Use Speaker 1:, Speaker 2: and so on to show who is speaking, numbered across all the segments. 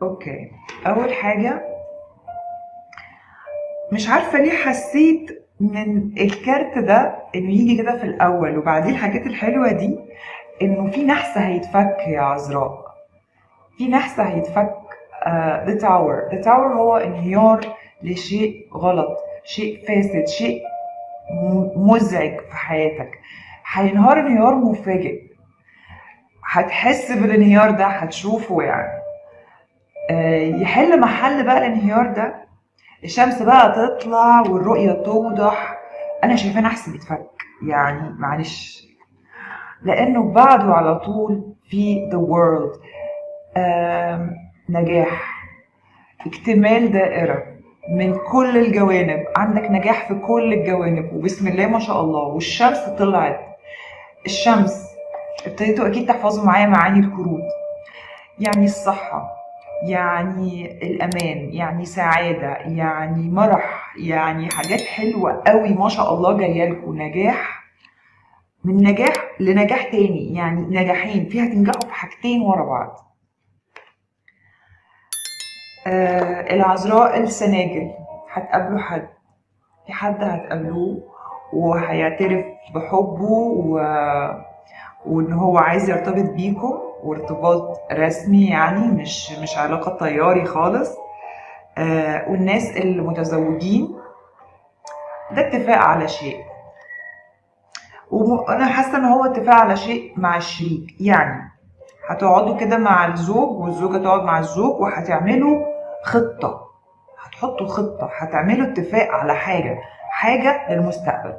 Speaker 1: اوكي اول حاجه مش عارفه ليه حسيت من الكارت ده انه يجي كده في الاول وبعدين الحاجات الحلوه دي انه في نحس هيتفك يا عذراء في نحس هيتفك ذا تاور ذا تاور هو انهيار لشيء غلط شيء فاسد شيء م- مزعج في حياتك هينهار انهيار مفاجئ هتحس بالانهيار ده هتشوفه يعني آه، يحل محل بقى الانهيار ده الشمس بقى تطلع والرؤية توضح أنا شايفاه نحس بيتفك يعني معلش لأنه بعده على طول في the world آم، نجاح اكتمال دائرة من كل الجوانب عندك نجاح في كل الجوانب وبسم الله ما شاء الله والشمس طلعت الشمس ابتديتوا أكيد تحفظوا معايا معاني الكروت يعني الصحة يعني الأمان يعني سعادة يعني مرح يعني حاجات حلوة قوي ما شاء الله جاية لكم نجاح من نجاح لنجاح تاني يعني نجاحين فيها تنجحوا في حاجتين ورا بعض آه العذراء السناجل هتقابلوا حد في حد هتقابلوه وهيعترف بحبه و... وان هو عايز يرتبط بيكم وارتباط رسمي يعني مش مش علاقة طياري خالص آه والناس المتزوجين ده اتفاق على شيء وانا حاسه ان هو اتفاق على شيء مع الشريك يعني هتقعدوا كده مع الزوج والزوجه تقعد مع الزوج وهتعملوا خطه هتحطوا خطه هتعملوا اتفاق على حاجه حاجه للمستقبل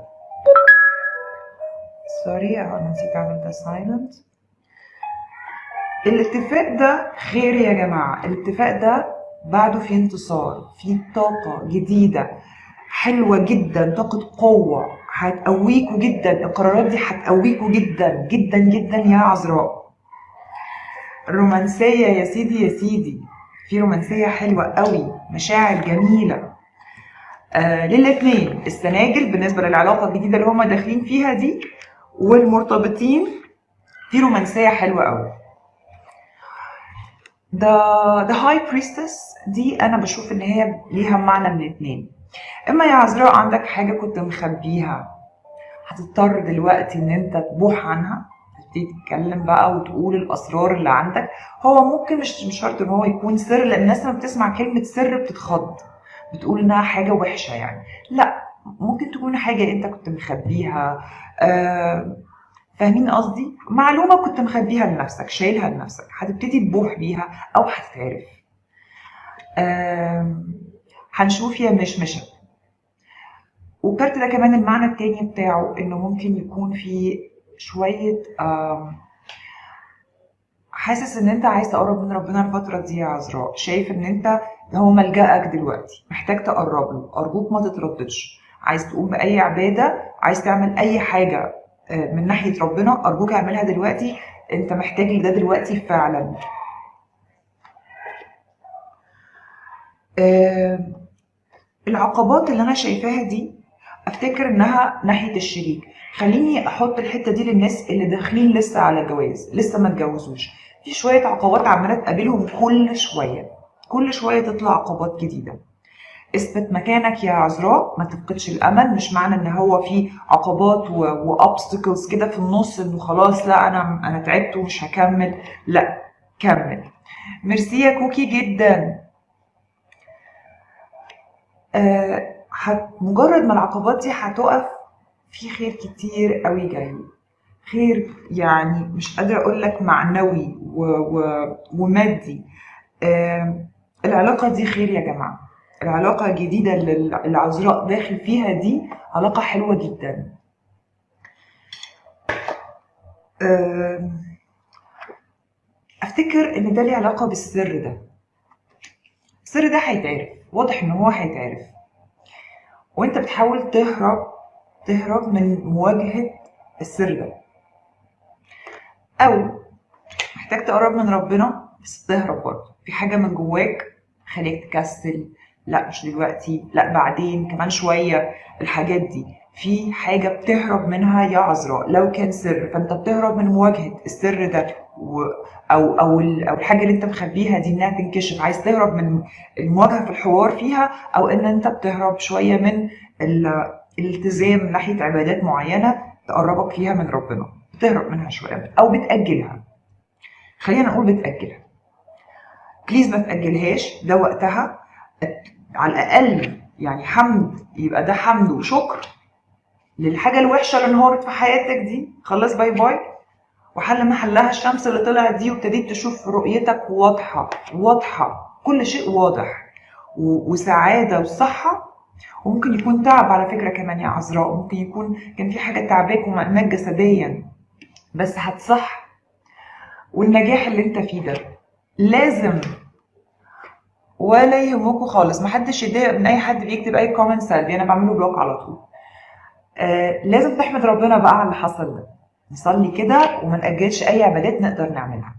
Speaker 1: سوري انا نسيت اعمل ده سايلنت الاتفاق ده خير يا جماعه الاتفاق ده بعده في انتصار في طاقه جديده حلوه جدا طاقه قوه هتقويكوا جدا القرارات دي هتقويكوا جدا جدا جدا يا عذراء الرومانسيه يا سيدي يا سيدي في رومانسيه حلوه قوي مشاعر جميله آه للاثنين السناجل بالنسبه للعلاقه الجديده اللي هما داخلين فيها دي والمرتبطين في رومانسيه حلوه قوي ده ده هاي بريستس دي انا بشوف ان هي ليها معنى من اتنين اما يا عذراء عندك حاجه كنت مخبيها هتضطر دلوقتي ان انت تبوح عنها تبتدي تتكلم بقى وتقول الاسرار اللي عندك هو ممكن مش مش شرط ان هو يكون سر لان الناس لما بتسمع كلمه سر بتتخض بتقول انها حاجه وحشه يعني لا ممكن تكون حاجه انت كنت مخبيها آه فاهمين قصدي معلومه كنت مخبيها لنفسك شايلها لنفسك هتبتدي تبوح بيها او هتتعرف آه هنشوف يا مشمشه والكارت ده كمان المعنى التاني بتاعه انه ممكن يكون في شوية آم، حاسس ان انت عايز تقرب من ربنا الفترة دي يا عذراء شايف ان انت هو ملجأك دلوقتي محتاج تقرب له ارجوك ما تترددش عايز تقوم بأي عبادة عايز تعمل اي حاجة آه، من ناحية ربنا ارجوك اعملها دلوقتي انت محتاج لده دلوقتي فعلا آم، العقبات اللي انا شايفاها دي افتكر انها ناحيه الشريك خليني احط الحته دي للناس اللي داخلين لسه على جواز لسه ما اتجوزوش في شويه عقبات عماله تقابلهم كل شويه كل شويه تطلع عقبات جديده اثبت مكانك يا عذراء ما تفقدش الامل مش معنى ان هو في عقبات وابستكلز كده في النص انه خلاص لا انا انا تعبت ومش هكمل لا كمل ميرسي يا كوكي جدا آه، هت- مجرد ما العقبات دي هتقف في خير كتير قوي جاي خير يعني مش قادرة أقول لك معنوي و... و... ومادي آم، العلاقة دي خير يا جماعة العلاقة الجديدة اللي العذراء داخل فيها دي علاقة حلوة جدا آم، أفتكر إن ده ليه علاقة بالسر ده السر ده هيتعرف واضح إن هو هيتعرف وانت بتحاول تهرب تهرب من مواجهة السر ده او محتاج تقرب من ربنا بس تهرب برضه في حاجة من جواك خليك تكسل لا مش دلوقتي لا بعدين كمان شوية الحاجات دي في حاجة بتهرب منها يا عذراء لو كان سر فانت بتهرب من مواجهة السر ده و او او ال- او الحاجه اللي انت مخبيها دي انها تنكشف عايز تهرب من المواجهه في الحوار فيها او ان انت بتهرب شويه من ال- الالتزام ناحيه عبادات معينه تقربك فيها من ربنا بتهرب منها شويه او بتاجلها خلينا نقول بتاجلها بليز ما تاجلهاش ده وقتها على الاقل يعني حمد يبقى ده حمد وشكر للحاجه الوحشه اللي انهارت في حياتك دي خلاص باي باي وحل محلها الشمس اللي طلعت دي وابتديت تشوف رؤيتك واضحه واضحه كل شيء واضح و- وسعاده وصحه وممكن يكون تعب على فكره كمان يا عذراء ممكن يكون كان في حاجه تعباك ومأناك جسديا بس هتصح والنجاح اللي انت فيه ده لازم ولا يهمكوا خالص محدش يتضايق من اي حد بيكتب اي كومنت سلبي انا بعمله بلوك على طول آه لازم تحمد ربنا بقى على اللي حصل ده نصلي كده وما نأجلش اي عبادات نقدر نعملها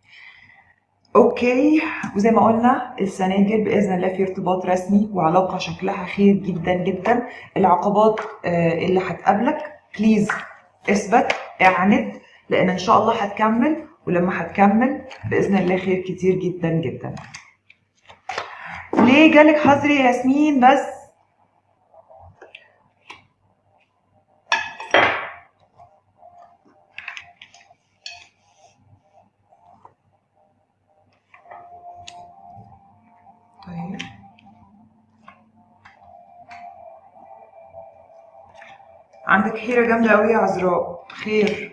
Speaker 1: اوكي وزي ما قلنا السناجل باذن الله في ارتباط رسمي وعلاقه شكلها خير جدا جدا العقبات آه، اللي هتقابلك بليز اثبت اعند لان ان شاء الله هتكمل ولما هتكمل باذن الله خير كتير جدا جدا ليه جالك حظر يا ياسمين بس طيب عندك حيرة جامدة أوي يا عذراء خير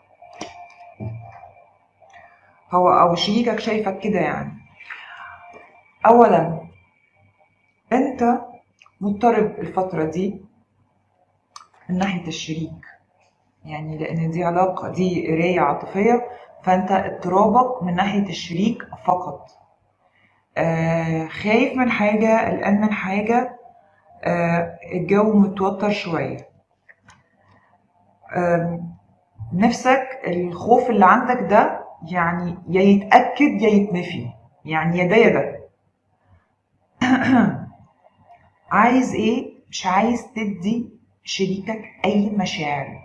Speaker 1: هو أو شريكك شايفك كده يعني أولا أنت مضطرب الفترة دي من ناحية الشريك يعني لأن دي علاقة دي قراية عاطفية فأنت اضطرابك من ناحية الشريك فقط آه خايف من حاجة قلقان من حاجة آه الجو متوتر شوية آم، نفسك الخوف اللي عندك ده يعني يا يتأكد يا يتنفي يعني يا ده يا ده عايز ايه مش عايز تدي شريكك اي مشاعر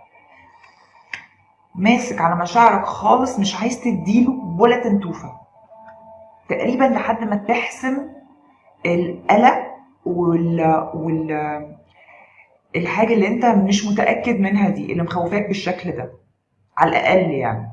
Speaker 1: ماسك على مشاعرك خالص مش عايز تديله ولا تنتوفة تقريبا لحد ما تحسم القلق وال وال الحاجة اللي انت مش متأكد منها دي اللي مخوفاك بالشكل ده على الأقل يعني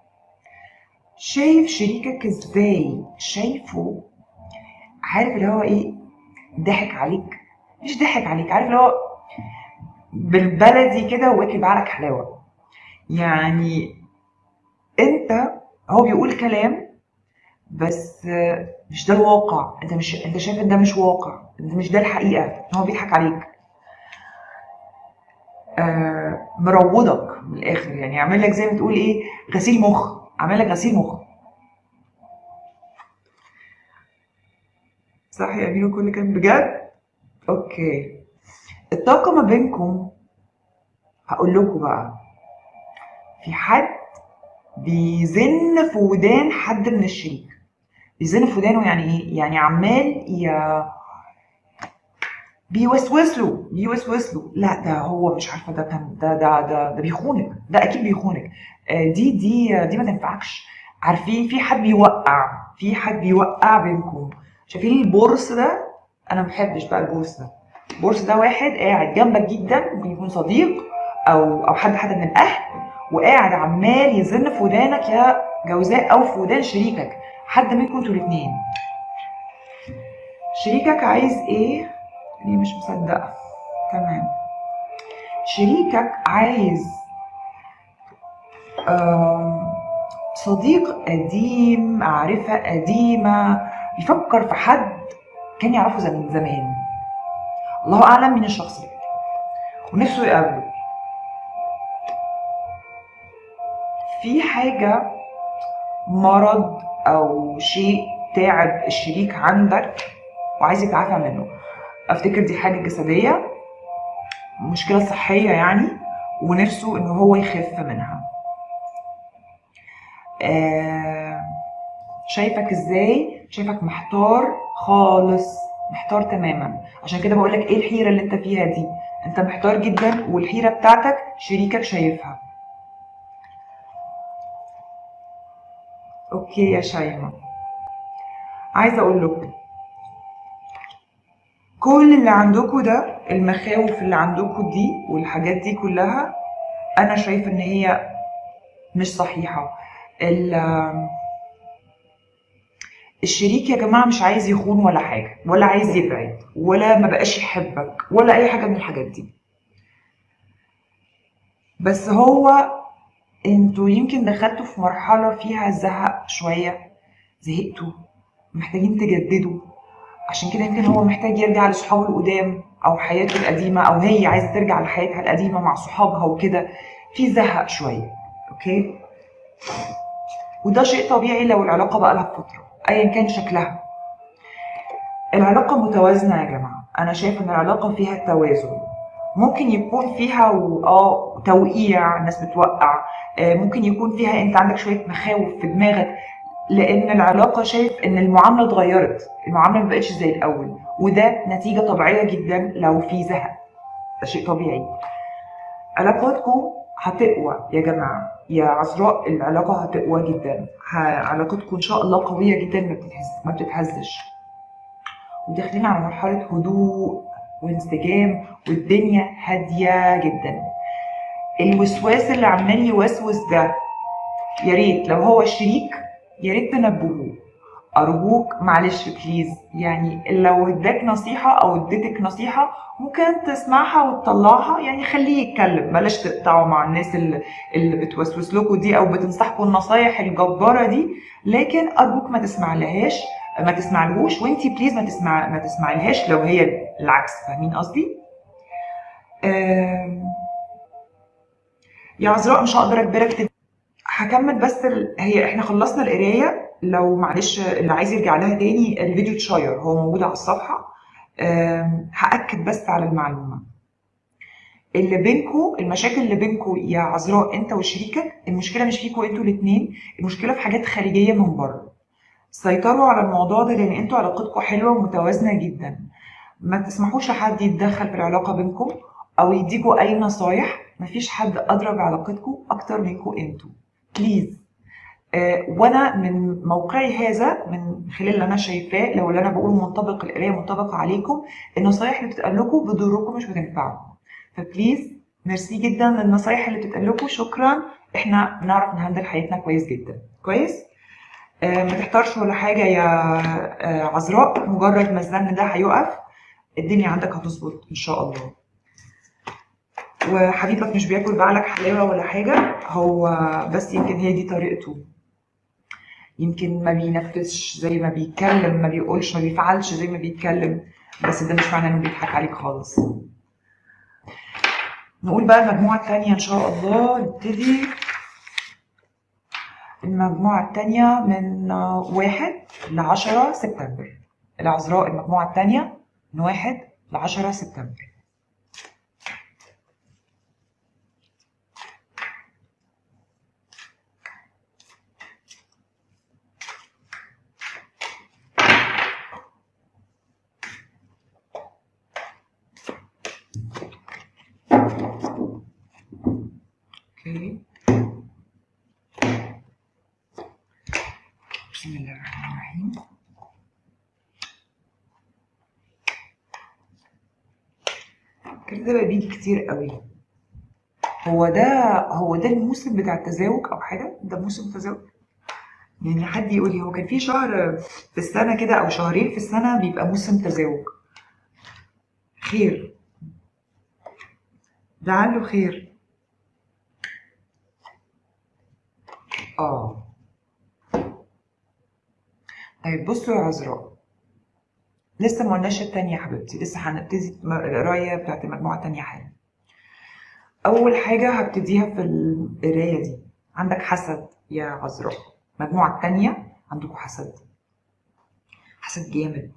Speaker 1: شايف شريكك ازاي شايفه عارف اللي هو ايه ضحك عليك مش ضحك عليك عارف اللي هو بالبلدي كده واكل بعرك حلاوة يعني انت هو بيقول كلام بس آه، مش ده الواقع انت مش انت شايف ان ده مش واقع انت مش ده الحقيقة هو بيضحك عليك آه، مروضك من الاخر يعني عامل لك زي ما تقول ايه غسيل مخ عامل لك غسيل مخ صح يا امينو كل كان بجد اوكي الطاقه ما بينكم هقول لكم بقى في حد بيزن في ودان حد من الشريك بيزن في ودانه يعني ايه يعني عمال ي... بيوسوس له بيوسوس له لا ده هو مش عارفه ده كان ده ده ده, ده بيخونك ده اكيد بيخونك آه، دي دي دي ما تنفعكش عارفين في حد بيوقع في حد بيوقع بينكم شايفين البورس ده انا ما بحبش بقى البورس ده البورس ده واحد قاعد جنبك جدا ممكن يكون صديق او او حد حد من الاهل وقاعد عمال يزن في ودانك يا جوزاء او في ودان شريكك حد منكم انتوا الاثنين شريكك عايز ايه ليه مش مصدقة تمام شريكك عايز آم، صديق قديم معرفة قديمة بيفكر في حد كان يعرفه زي- من زمان الله أعلم مين الشخص ده ونفسه يقابله في حاجة مرض أو شيء تعب الشريك عندك وعايز يتعافى منه افتكر دي حاجه جسديه مشكله صحيه يعني ونفسه ان هو يخف منها آه شايفك ازاي شايفك محتار خالص محتار تماما عشان كده بقول لك ايه الحيره اللي انت فيها دي انت محتار جدا والحيره بتاعتك شريكك شايفها اوكي يا شيماء عايزه اقول لكم كل اللي عندكم ده المخاوف اللي عندكم دي والحاجات دي كلها انا شايفه ان هي مش صحيحه ال- الشريك يا جماعه مش عايز يخون ولا حاجه ولا عايز يبعد ولا ما بقاش يحبك ولا اي حاجه من الحاجات دي بس هو انتوا يمكن دخلتوا في مرحله فيها زهق شويه زهقتوا محتاجين تجددوا عشان كده يمكن هو محتاج يرجع لصحابه القدام او حياته القديمه او هي عايزه ترجع لحياتها القديمه مع صحابها وكده في زهق شويه اوكي وده شيء طبيعي لو العلاقه بقى لها فتره ايا كان شكلها العلاقه متوازنه يا جماعه انا شايفه ان العلاقه فيها توازن ممكن يكون فيها و- اه توقيع الناس بتوقع آه، ممكن يكون فيها انت عندك شويه مخاوف في دماغك لان العلاقه شايف ان المعامله اتغيرت المعامله ما بقتش زي الاول وده نتيجه طبيعيه جدا لو في زهق ده شيء طبيعي علاقاتكم هتقوى يا جماعه يا عذراء العلاقه هتقوى جدا ه- علاقتكم ان شاء الله قويه جدا ما بتتهز ما بتتهزش وداخلين على مرحله هدوء وانسجام والدنيا هاديه جدا الوسواس اللي عمال يوسوس ده يا ريت لو هو شريك يا ريت تنبهوه ارجوك معلش بليز يعني لو اداك نصيحه او اديتك نصيحه ممكن تسمعها وتطلعها يعني خليه يتكلم بلاش تقطعوا مع الناس اللي, اللي بتوسوس لكم دي او بتنصحكم النصايح الجباره دي لكن ارجوك ما تسمعلهاش ما تسمعلهوش وانتي بليز ما تسمع ما تسمعلهاش لو هي العكس فاهمين قصدي؟ آم، يا عذراء مش هقدر اجبرك تت- هكمل بس ال... هي احنا خلصنا القرايه لو معلش اللي عايز يرجع لها تاني الفيديو اتشير هو موجود على الصفحه أم، هاكد بس على المعلومه اللي بينكو المشاكل اللي بينكو يا عذراء انت وشريكك المشكله مش فيكوا انتوا الاثنين المشكله في حاجات خارجيه من بره سيطروا على الموضوع ده لان انتوا علاقتكم حلوه ومتوازنه جدا ما تسمحوش لحد يتدخل في العلاقه بينكم او يديكوا اي نصايح مفيش حد ادرى بعلاقتكم اكتر منكم انتوا بليز آه، وانا من موقعي هذا من خلال اللي انا شايفاه لو اللي انا بقوله منطبق القرايه منطبقه عليكم النصايح اللي بتتقال لكم بتضركم مش بتنفعكم فبليز ميرسي جدا للنصايح اللي بتتقال لكم شكرا احنا بنعرف نهندل حياتنا كويس جدا كويس آه، ما تحتارش ولا حاجه يا آه، عذراء مجرد ما الزن ده هيقف الدنيا عندك هتظبط ان شاء الله وحبيبك مش بياكل بعقلك حلاوه ولا حاجه هو بس يمكن هي دي طريقته يمكن ما بينفذش زي ما بيتكلم ما بيقولش ما بيفعلش زي ما بيتكلم بس ده مش معناه انه بيضحك عليك خالص نقول بقى المجموعة التانية إن شاء الله نبتدي المجموعة التانية من آه، واحد لعشرة سبتمبر العذراء المجموعة التانية من واحد لعشرة سبتمبر اوكي بسم الله الرحمن الرحيم الكلام ده بقى بيجي كتير قوي هو ده هو ده الموسم بتاع التزاوج او حاجه ده موسم تزاوج يعني حد يقول لي هو كان في شهر في السنه كده او شهرين في السنه بيبقى موسم تزاوج خير لعله خير اه طيب بصوا يا عذراء لسه ما قلناش التانية يا حبيبتي لسه هنبتدي القراية بتاعت المجموعة التانية حالا أول حاجة هبتديها في القراية دي عندك حسد يا عذراء المجموعة التانية عندكم حسد حسد جامد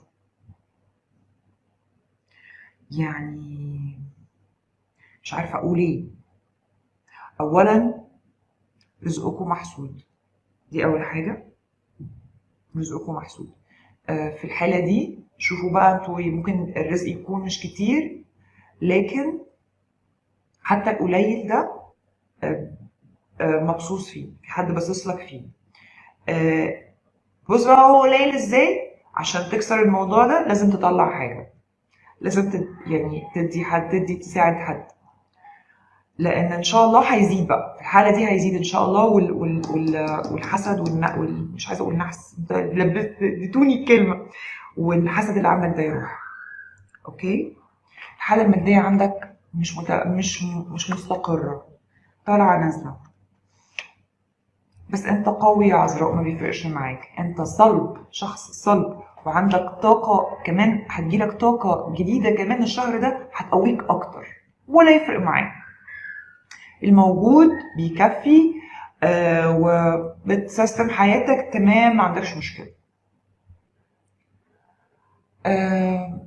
Speaker 1: يعني مش عارفة أقول إيه أولا رزقكم محسود دي أول حاجة رزقكم محسود آه، في الحالة دي شوفوا بقى انتوا ممكن الرزق يكون مش كتير لكن حتى القليل ده آه، آه، مبسوط فيه في حد باصص لك فيه آه، بص بقى هو قليل ازاي عشان تكسر الموضوع ده لازم تطلع حاجة لازم تد... يعني تدي حد تدي تساعد حد لان ان شاء الله هيزيد بقى في الحاله دي هيزيد ان شاء الله وال... وال... وال... والحسد والن... وال... مش عايزه اقول نحس انت لبست اديتوني الكلمه والحسد اللي عندك ده يروح اوكي الحاله الماديه عندك مش مت... مش مش مستقره طالعه نازله بس انت قوي يا عذراء ما بيفرقش معاك انت صلب شخص صلب وعندك طاقة كمان هتجيلك طاقة جديدة كمان الشهر ده هتقويك أكتر ولا يفرق معاك الموجود بيكفي آه وبتسيستم حياتك تمام ما عندكش مشكلة آه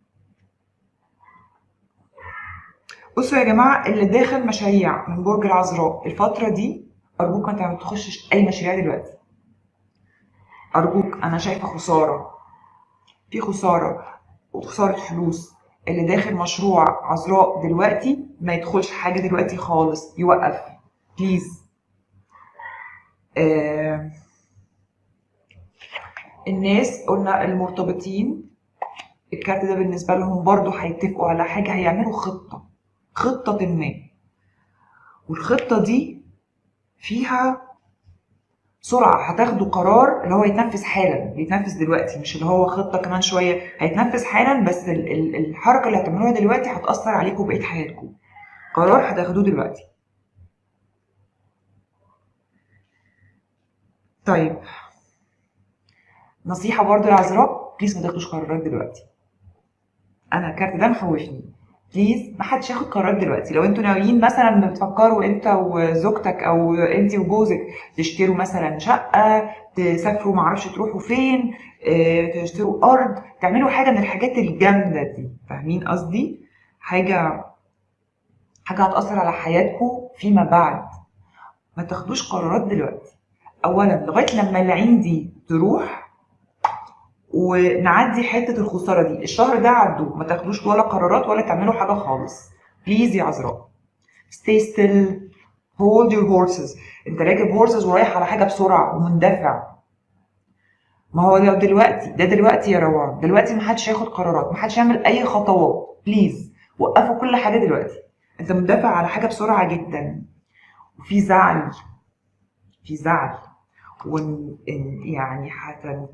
Speaker 1: بصوا يا جماعة اللي داخل مشاريع من برج العذراء الفترة دي أرجوك ما تخشش أي مشاريع دلوقتي أرجوك أنا شايفة خسارة في خسارة وخسارة فلوس اللي داخل مشروع عذراء دلوقتي ما يدخلش حاجة دلوقتي خالص يوقف بليز آه الناس قلنا المرتبطين الكارت ده بالنسبة لهم برضو هيتفقوا على حاجة هيعملوا خطة خطة ما والخطة دي فيها سرعة هتاخدوا قرار اللي هو يتنفذ حالا بيتنفذ دلوقتي مش اللي هو خطة كمان شوية هيتنفذ حالا بس ال- ال- الحركة اللي هتعملوها دلوقتي هتأثر عليكم بقية حياتكم قرار هتاخدوه دلوقتي طيب نصيحة برضو للعذراء بليز ما تاخدوش قرارات دلوقتي انا الكارت ده مخوفني بليز ما حدش ياخد قرارات دلوقتي لو انتوا ناويين مثلا بتفكروا انت وزوجتك او انت وجوزك تشتروا مثلا شقه تسافروا معرفش تروحوا فين اه، تشتروا ارض تعملوا حاجه من الحاجات الجامده دي فاهمين قصدي حاجه حاجه هتاثر على حياتكم فيما بعد ما تاخدوش قرارات دلوقتي اولا لغايه لما العين دي تروح ونعدي حته الخساره دي الشهر ده عدوا ما تاخدوش ولا قرارات ولا تعملوا حاجه خالص بليز يا عذراء stay still hold your horses انت راكب horses ورايح على حاجه بسرعه ومندفع ما هو ده دلوقتي ده دلوقتي يا روان دلوقتي ما حدش ياخد قرارات ما حدش يعمل اي خطوات بليز وقفوا كل حاجه دلوقتي انت مندفع على حاجه بسرعه جدا وفي زعل في زعل وان إن- يعني هتن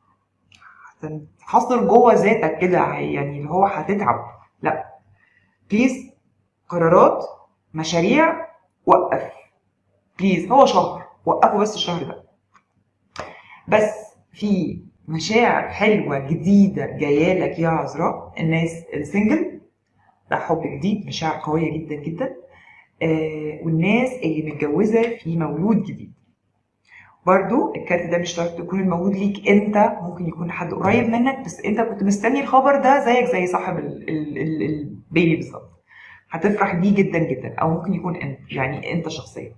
Speaker 1: هتنحصر جوه ذاتك كده يعني اللي هو هتتعب لا بليز قرارات مشاريع وقف بليز هو شهر وقفوا بس الشهر ده بس في مشاعر حلوة جديدة جاية لك يا عذراء الناس السنجل ده حب جديد مشاعر قوية جدا جدا آه والناس اللي متجوزة في مولود جديد برضو الكارت ده مش شرط يكون المولود ليك انت ممكن يكون حد قريب منك بس انت كنت مستني الخبر ده زيك زي صاحب ال- ال- ال- البيبي بالظبط هتفرح بيه جدا جدا او ممكن يكون انت يعني انت شخصيا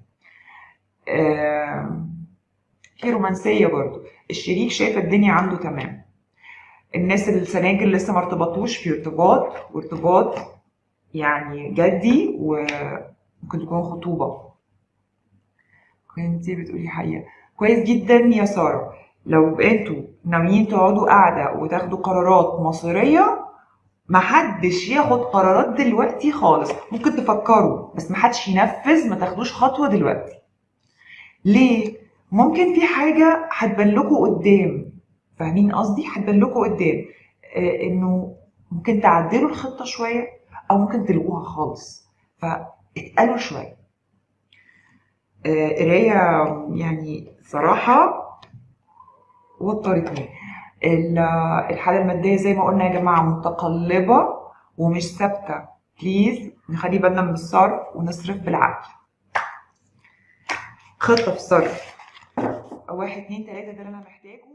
Speaker 1: آم، في رومانسيه برضو الشريك شايف الدنيا عنده تمام الناس السناجل لسه ما ارتبطوش في ارتباط وارتباط يعني جدي وممكن تكون خطوبه كنتي بتقولي حقيقه كويس جدا يا ساره لو انتوا ناويين تقعدوا قاعده وتاخدوا قرارات مصيريه محدش ياخد قرارات دلوقتي خالص ممكن تفكروا بس محدش ينفذ ما تاخدوش خطوه دلوقتي ليه ممكن في حاجه هتبان لكم قدام فاهمين قصدي هتبان لكم قدام آه انه ممكن تعدلوا الخطه شويه او ممكن تلغوها خالص فاتقلوا شويه آه، قرايه يعني صراحه وترتني ال- الحاله الماديه زي ما قلنا يا جماعه متقلبه ومش ثابته بليز نخلي بالنا من الصرف ونصرف بالعقل خطه في الصرف واحد اتنين تلاته ده اللي انا محتاجه